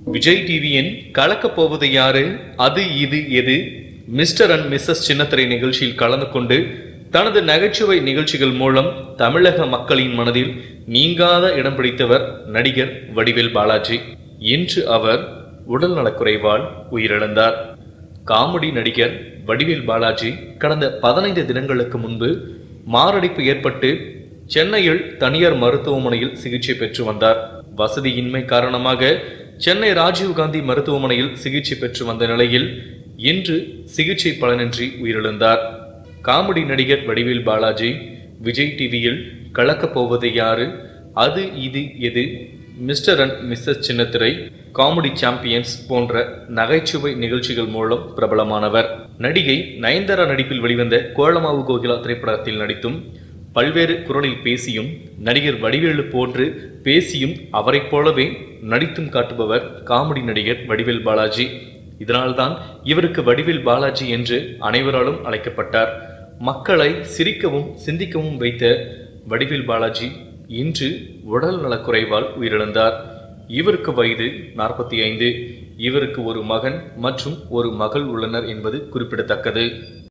விஜய் டிவியின் கலக்கப் போவது யாரு அது இது எது மிஸ்டர் அண்ட் மிஸ்ஸஸ் சின்னத்திரை நிகழ்ச்சியில் கலந்து கொண்டு தனது நகைச்சுவை நிகழ்ச்சிகள் மூலம் தமிழக மக்களின் மனதில் நீங்காத இடம் பிடித்தவர் நடிகர் வடிவேல் பாலாஜி இன்று அவர் உடல் நலக்குறைவால் உயிரிழந்தார் காமெடி நடிகர் வடிவேல் பாலாஜி கடந்த பதினைந்து தினங்களுக்கு முன்பு மாரடைப்பு ஏற்பட்டு சென்னையில் தனியார் மருத்துவமனையில் சிகிச்சை பெற்று வந்தார் வசதியின்மை காரணமாக சென்னை ராஜீவ்காந்தி மருத்துவமனையில் சிகிச்சை பெற்று வந்த நிலையில் இன்று சிகிச்சை பலனின்றி உயிரிழந்தார் காமெடி நடிகர் வடிவேல் பாலாஜி விஜய் டிவியில் கலக்கப் போவது யாரு அது இது எது மிஸ்டர் அண்ட் மிஸ்ஸஸ் சின்னத்திரை காமெடி சாம்பியன்ஸ் போன்ற நகைச்சுவை நிகழ்ச்சிகள் மூலம் பிரபலமானவர் நடிகை நயன்தாரா நடிப்பில் வெளிவந்த கோலமாவு கோகிலா திரைப்படத்தில் நடித்தும் பல்வேறு குரலில் பேசியும் நடிகர் வடிவேலு போன்று பேசியும் அவரைப் போலவே நடித்தும் காட்டுபவர் காமெடி நடிகர் வடிவேல் பாலாஜி இதனால்தான் இவருக்கு வடிவேல் பாலாஜி என்று அனைவராலும் அழைக்கப்பட்டார் மக்களை சிரிக்கவும் சிந்திக்கவும் வைத்த வடிவேல் பாலாஜி இன்று உடல் நலக்குறைவால் உயிரிழந்தார் இவருக்கு வயது நாற்பத்தி ஐந்து இவருக்கு ஒரு மகன் மற்றும் ஒரு மகள் உள்ளனர் என்பது குறிப்பிடத்தக்கது